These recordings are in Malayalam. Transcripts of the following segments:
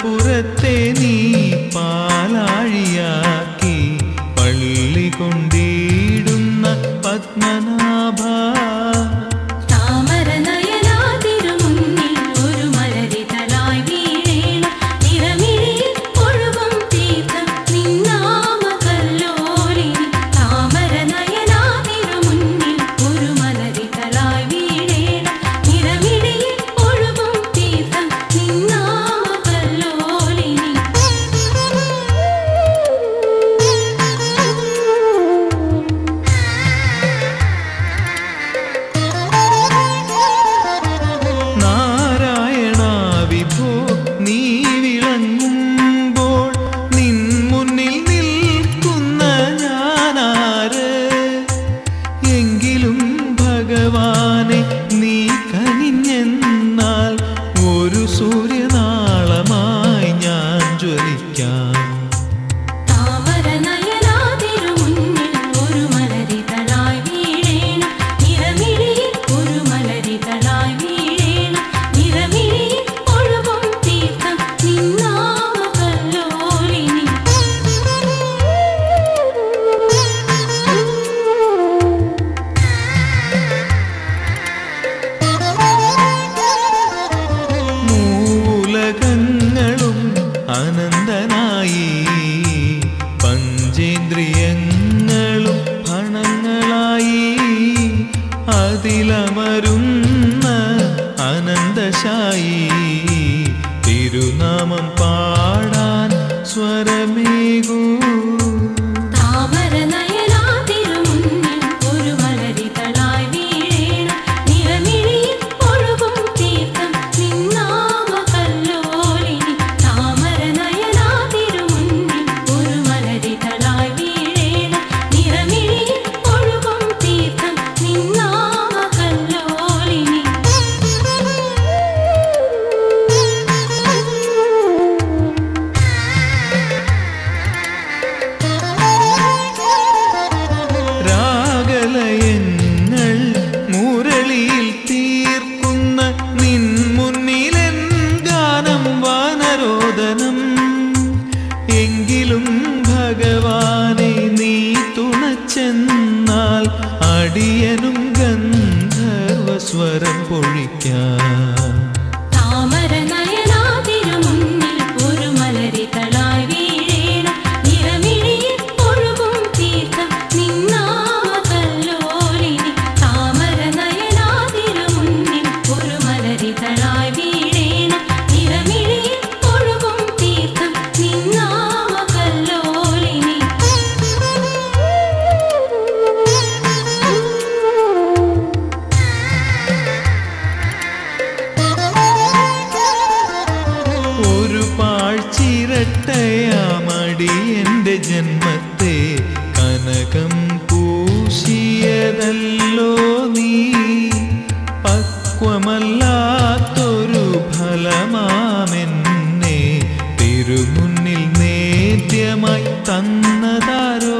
പന്തപ്പുരത്തെ നീ പാലാഴിയാക്കി പള്ളി കൊണ്ടിടുന്ന പത്മനാഭ താമരനയനാതിരുമുന്നിൽ ഒരു മലരിതളായി വീഴേണം. നിറമിഴിയിൽ ഒഴുകും തീർത്ഥം നിന്നാമകല്ലോലിനി. താമരനയനാതിരുമുന്നിൽ ഒരു മലരിതളായി വീഴേണം. നിറമിഴിയിൽ ഒഴുകും തീർത്ഥം നിന്നാമകല്ലോലിനി. നാരായണ വിഭോ നീ വിളങ്ങുമ്പോൾ നിൻ മുന്നിൽ നിൽക്കുന്ന ഞാനാര് എങ്കിലും ഭഗവാനെ നീ കനിഞ്ഞെന്നാൽ ഒരു സൂര്യനാളമായി ഞാൻ ജ്വലിക്കാം താമരനയനാതിരുമുന്നിൽ ഒരു മലരിതളായി വീഴേണം. നിറമിഴിയിൽ ഒരു മലരിതളായി വീഴേണം. നിറമിഴിയിൽ ഒഴുകും തീർത്ഥം നിന്നാമകല്ലോലിനി. മൂലകങ്ങളും അനന്തനായി പഞ്ചേന്ദ്രിയങ്ങളും ഫണങ്ങളായി അതിലമരുന്ന അനന്തശായി തിരുനാമം പാടാൻ സ്വരമേകൂ താമരനയനാതിരുമുന്നിൽ ഒരു മലരിതളായി വീഴേണം. നിറമിഴിയിൽ ഒഴുകും തീർത്ഥം നിന്നാമകല്ലോലിനി. താമരനയനാതിരുമുന്നിൽ ഒരു മലരിതളായി വീഴേണം. നിറമിഴിയിൽ ഒഴുകും തീർത്ഥം നിന്നാമകല്ലോലിനി. രാഗലയങ്ങൾ മുരളിയിൽ തീർക്കുന്ന നിൻ മുന്നിലെൻ ഗാനം വാനരോദനം എങ്കിലും ഭഗവാനെ നീ തുണച്ചെന്നാൽ അടിയനും ഗന്ധർവസ്വരം പൊഴിക്കാം താമരനയനാതിരുമുന്നിൽ ഒരു മലരിതളായി വീഴേണം. നിറമിഴിയിൽ ഒഴുകും തീർത്ഥം നിന്നാമകല്ലോലിനി. താമരനയനാതിരുമുന്നിൽ ഒരു മലരിതളായി വീഴേണം. നിറമിഴിയിൽ ഒഴുകും തീർത്ഥം നിന്നാമകല്ലോലിനി. ഒരു പാഴ്ചിരട്ടയാമടി എൻ്റെ ജന്മത്തെ കനകം പൂശിയതല്ലോ നീ പക്വമല്ലാത്തൊരു ഫലമാമെന്നെ തിരുമുന്നിൽ നേദ്യമായി തന്നതാരോ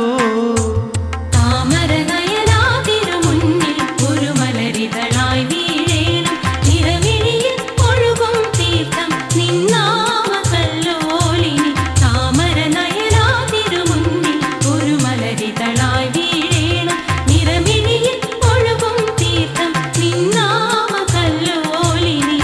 താമരനയനാതിരുമുന്നിൽ ഒരു മലരിതളായി വീഴേണം. നിറമിഴിയിൽ ഒഴുകും തീർത്ഥം നിന്നാമകല്ലോലിനി. താമരനയനാതിരുമുന്നിൽ ഒരു മലരിതളായി വീഴേണം. നിറമിഴിയിൽ ഒഴുകും തീർത്ഥം നിന്നാമകല്ലോലിനി.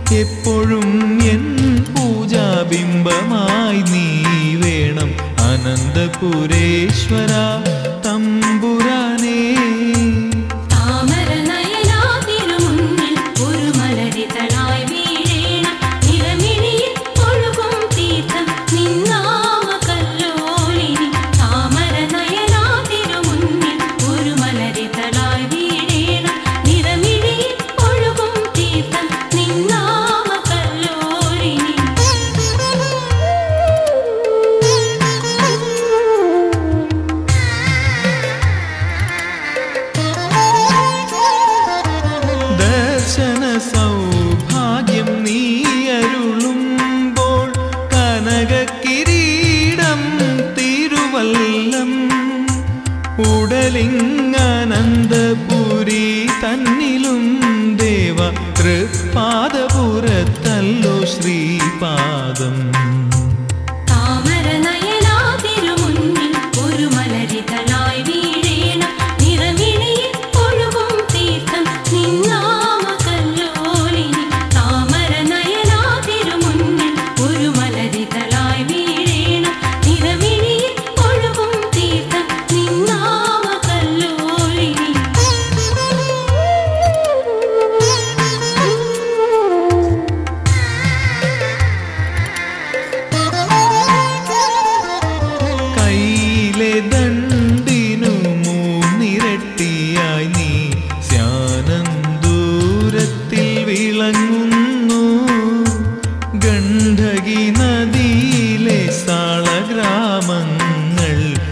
എപ്പോഴും എൻ പൂജാബിംബമായി നീ വേണം അനന്തപുരേശ്വര തമ്പുരാനേ താമര നയനാ തിരുമുന്നിൽ ഒരു മലരിതളായി വീഴേണം നിറമിഴിയിൽ ഒഴുകും തീർത്ഥം നിന്നാമ കല്ലോലിനി താമര നയനാ തിരുമുന്നിൽ ഒരു മലരിതളായി വീഴേണം നിറമിഴിയിൽ ഒഴുകും തീർത്ഥം നിന്നാമ കല്ലോലിനി ദർശന സൗഭാഗ്യം നീ അരുളുമ്പോൾ കനക കിരീടം തിരുവല്ലം ഉടലിങ്ങനന്തപുരി തന്നിലും ദേവ തൃപ്പാദപുരത്തല്ലോ ശ്രീപാദം താമര നയനാ തിരുമുന്നിൽ ഒരു മലരിതളായി വീഴേണം നിറമിഴിയിൽ ഒഴുകും തീർത്ഥം നിന്നാമ കല്ലോലിനി താമര നയനാ തിരുമുന്നിൽ ഒരു മലരിതളായി വീഴേണം നിറമിഴിയിൽ ഒഴുകും തീർത്ഥം നിന്നാമ കല്ലോലിനി കയ്യിലെ ദണ്ടിനു മൂന്നിരട്ടിയായി നീ സ്യാനന്തൂരത്തിൽ വിളങ്ങുന്നു ഗണ്ഡകി നദിയിലെ സാളഗ്രാമങ്ങൾ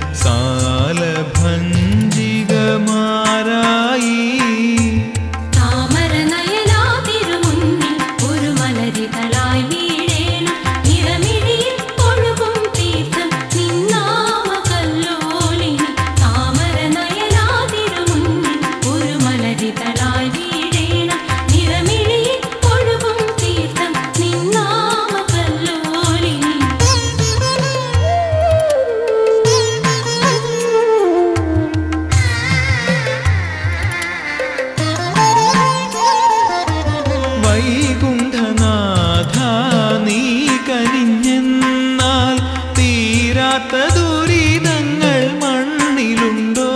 സാലഭഞ്ജികമാരായി താമര നയനാ തിരുമുന്നിൽ ഒരു മലരിതളായി വീഴേണം നിറമിഴിയിൽ ഒഴുകും തീർത്ഥം നിന്നാമ കല്ലോലിനി താമര നയനാ തിരുമുന്നിൽ ഒരു മലരിതളായി വീഴേണം നിറമിഴിയിൽ ഒഴുകും തീർത്ഥം നിന്നാമ കല്ലോലിനി വൈകുണ്ഠനാഥ നീ കനിഞ്ഞെന്നാൽ തീരാത്ത ദുരിതങ്ങൾ മണ്ണിലുണ്ടോ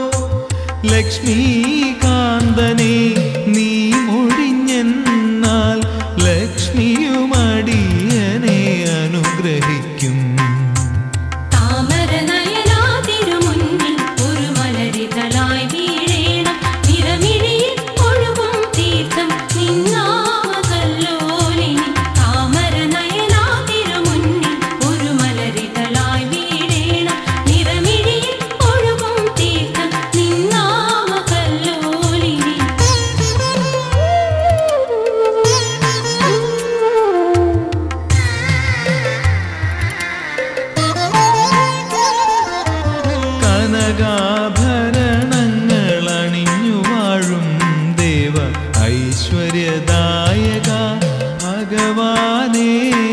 ലക്ഷ്മീകാന്തനെ നീ മൊഴിഞ്ഞെന്നാൽ ലക്ഷ്മിയുമടിയനെ അനുഗ്രഹിക്കും താമര നയനാ തിരുമുന്നിൽ ഒരു മലരിതളായി വീഴേണം നിറമിഴിയിൽ ഒഴുകും തീർത്ഥം നിന്നാമ കല്ലോലിനി താമര നയനാ തിരുമുന്നിൽ ഒരു മലരിതളായി വീഴേണം നിറമിഴിയിൽ ഒഴുകും തീർത്ഥം നിന്നാമ കല്ലോലിനി കനകാഭരണങ്ങൾ അണിഞ്ഞു വാഴും ദേവ ഐശ്വര്യദായക ഭഗവാനേ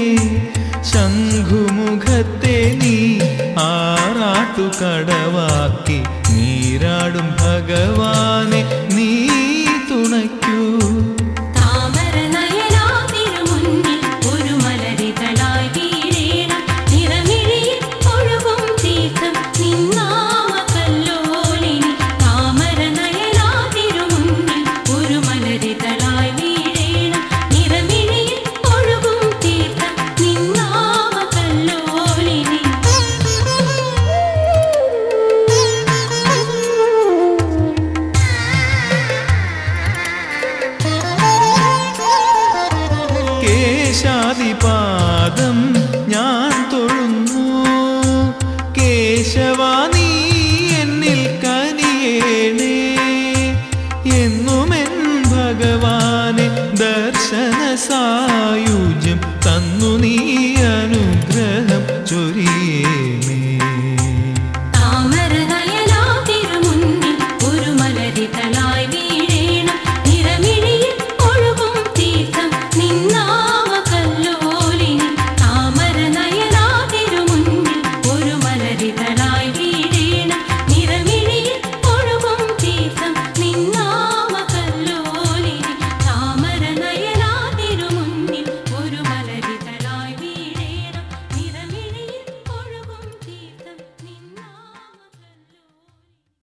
ശംഖുമുഖത്തെ നീ ആറാട്ടു കടവാക്കി നീരാടും ഭഗവാനെ നീ തുണയ്ക്കൂ താമര നയനാ തിരുമുന്നിൽ ഒരു മലരിതളായി വീഴേണം നിറമിഴിയിൽ ഒഴുകും തീർത്ഥം നിന്നാമ കല്ലോലിനി താമര നയനാ തിരുമുന്നിൽ ഒരു മലരിതളായി വീഴേണം നിറമിഴിയിൽ ഒഴുകും തീർത്ഥം നിന്നാമ കല്ലോലിനി കേശാദിപാദം ഞാൻ തൊഴുന്നു കേശവ നീ എന്നിൽ കനിയേണേ എന്നുമെൻ ഭഗവാനെ ദർശന സായുജ്യം തന്നു